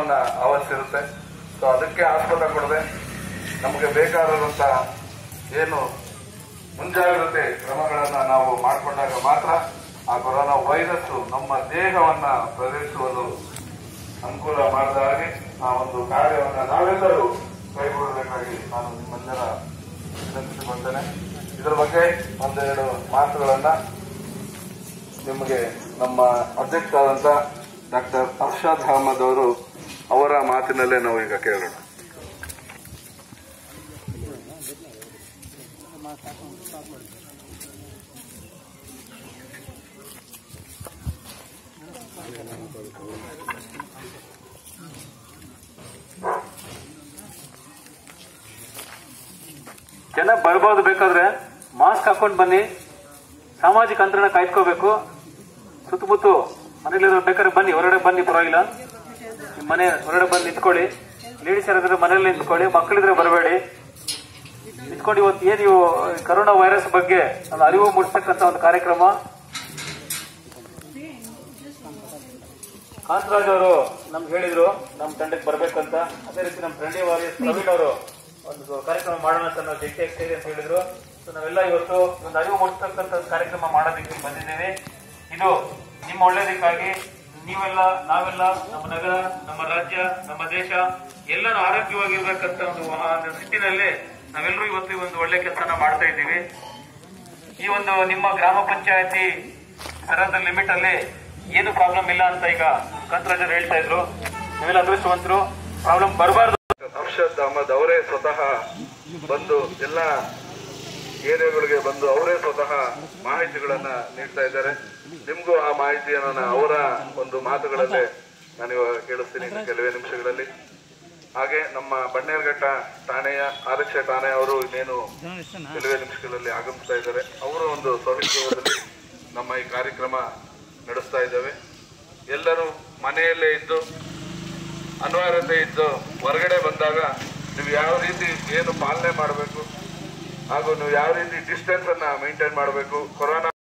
ಹಣವನ್ನ ಆವರಿಸಿರುತ್ತೆ ಸೊ ಅದಕ್ಕೆ ಆಸ್ಪದ ಕೊಡದೆ ನಮಗೆ ಬೇಕಾದಂತ ಏನು ಮುಂಜಾಗ್ರತೆ ಕ್ರಮಗಳನ್ನ ನಾವು ಮಾಡಿಕೊಂಡಾಗ ಮಾತ್ರ ಆ ಕೊರೋನಾ ವೈರಸ್ ನಮ್ಮ ದೇಹವನ್ನ ಪ್ರವೇಶಿಸುವುದು ಅನುಕೂಲ ಮಾಡಿದ ಹಾಗೆ ಆ ಒಂದು ಕಾರ್ಯವನ್ನ ನಾವೆಲ್ಲರೂ ಕೈಗೊಳ್ಳಬೇಕಾಗಿ ನಾನು ನಿಮ್ಮೆಲ್ಲರ ವಿನಂತಿಸಿಕೊಳ್ತೇನೆ ಇದರ ಬಗ್ಗೆ ಒಂದೆರಡು ಮಾತುಗಳನ್ನ ನಿಮಗೆ ನಮ್ಮ ಅಧ್ಯಕ್ಷರಾದಂತ ಡಾಕ್ಟರ್ ಅರ್ಷಾದ್ ಅಹಮದ್ ಅವರು ಅವರ ಮಾತಿನಲ್ಲೇ ನಾವು ಈಗ ಕೇಳೋಣ ಜನ ಬರ್ಬೋದು ಬೇಕಾದ್ರೆ ಮಾಸ್ಕ್ ಹಾಕೊಂಡು ಬನ್ನಿ ಸಾಮಾಜಿಕ ಅಂತರನ ಕಾಯ್ಕೋಬೇಕು ಸುತ್ತಮುತ್ತ ಮನೇಲಿ ಬೇಕಾದ್ರೆ ಬನ್ನಿ ಹೊರಗಡೆ ಬನ್ನಿ ಪರವಾಗಿಲ್ಲ ನಿಮ್ ಮನೆ ಹೊರಗಡೆ ಬಂದು ನಿಂತ್ಕೊಳ್ಳಿ ಲೇಡೀಸ್ ಯಾರಾದ್ರೆ ಮನೇಲಿ ನಿಂತ್ಕೊಳ್ಳಿ ಮಕ್ಕಳಿದ್ರೆ ಬರಬೇಡಿ ನಿಂತ್ಕೊಂಡು ಇವತ್ತು ಏನು ಇವು ಕರೋನಾ ವೈರಸ್ ಬಗ್ಗೆ ಒಂದು ಅರಿವು ಮೂಡಿಸ್ತಕ್ಕಂಥ ಒಂದು ಕಾರ್ಯಕ್ರಮ ಕಾಂತರಾಜ್ ಅವರು ನಮ್ಗೆ ಹೇಳಿದ್ರು ನಮ್ಮ ತಂಡಕ್ಕೆ ಬರ್ಬೇಕಂತ ಅದೇ ರೀತಿ ನಮ್ಮ ಫ್ರೆಂಡಿ ವಾರಿಯರ್ಸ್ ಪ್ರವೀಣ್ ಅವರು ಒಂದು ಕಾರ್ಯಕ್ರಮ ಮಾಡೋಣ ಅಂತ ನಾವು ಜಂಟಿ ಸೇರಿ ಅಂತ ಹೇಳಿದ್ರು ಸೊ ನಾವೆಲ್ಲ ಇವತ್ತು ಒಂದು ಅರಿವು ಮೂಡಿಸ್ತಕ್ಕಂಥ ಒಂದು ಕಾರ್ಯಕ್ರಮ ಮಾಡೋದಕ್ಕೆ ಬಂದಿದ್ದೇವೆ ಇದು ನಿಮ್ಮ ಒಳ್ಳೇದಕ್ಕಾಗಿ ನೀವೆಲ್ಲ ನಾವೆಲ್ಲ ನಮ್ಮ ನಗರ ನಮ್ಮ ರಾಜ್ಯ ನಮ್ಮ ದೇಶ ಎಲ್ಲರೂ ಆರೋಗ್ಯವಾಗಿರ್ಬೇಕಂತ ಒಂದು ಆ ನಿಟ್ಟಿನಲ್ಲಿ ನಾವೆಲ್ಲರೂ ಇವತ್ತು ಈ ಒಂದು ಒಳ್ಳೆ ಕೆಲಸನ ಮಾಡ್ತಾ ಇದ್ದೀವಿ ಈ ಒಂದು ನಿಮ್ಮ ಗ್ರಾಮ ಪಂಚಾಯತಿ ಸರದ ಲಿಮಿಟ್ ಅಲ್ಲಿ ಏನು ಪ್ರಾಬ್ಲಮ್ ಇಲ್ಲ ಅಂತ ಈಗ ಕಂತರಾಜರು ಹೇಳ್ತಾ ಇದ್ರು ನೀವೆಲ್ಲ ಅದೃಷ್ಟವಂತರು ಪ್ರಾಬ್ಲಮ್ ಬರಬಾರ್ದು ಅರ್ಷದ್ ಅಹಮದ್ ಅವರೇ ಸ್ವತಃ ಬಂದು ಎಲ್ಲ ಏರಿಯಾಗಳಿಗೆ ಬಂದು ಅವರೇ ಸ್ವತಃ ಮಾಹಿತಿಗಳನ್ನ ನೀಡ್ತಾ ಇದ್ದಾರೆ ನಿಮ್ಗೂ ಆ ಮಾಹಿತಿಯನ್ನು ನಾನು ಅವರ ಒಂದು ಮಾತುಗಳಲ್ಲೇ ನಾನಿವಾಗ ಕೇಳಿಸ್ತೀನಿ ಇನ್ನು ಕೆಲವೇ ನಿಮಿಷಗಳಲ್ಲಿ ಹಾಗೆ ನಮ್ಮ ಬನ್ನೇರ್ಘಟ್ಟ ಠಾಣೆಯ ಆರಕ್ಷೆ ಠಾಣೆ ಅವರು ಇನ್ನೇನು ಕೆಲವೇ ನಿಮಿಷಗಳಲ್ಲಿ ಆಗಮಿಸ್ತಾ ಇದ್ದಾರೆ ಅವರ ಒಂದು ಸಹಯೋಗದಲ್ಲಿ ನಮ್ಮ ಈ ಕಾರ್ಯಕ್ರಮ ನಡೆಸ್ತಾ ಇದ್ದೇವೆ ಎಲ್ಲರೂ ಮನೆಯಲ್ಲೇ ಇದ್ದು ಅನಿವಾರ್ಯತೆ ಇದ್ದು ಹೊರಗಡೆ ಬಂದಾಗ ನೀವು ಯಾವ ರೀತಿ ಏನು ಪಾಲನೆ ಮಾಡಬೇಕು ಹಾಗೂ ನೀವು ಯಾವ ರೀತಿ ಡಿಸ್ಟೆನ್ಸ್ ಅನ್ನ ಮೇಂಟೈನ್ ಮಾಡಬೇಕು ಕೊರೋನಾ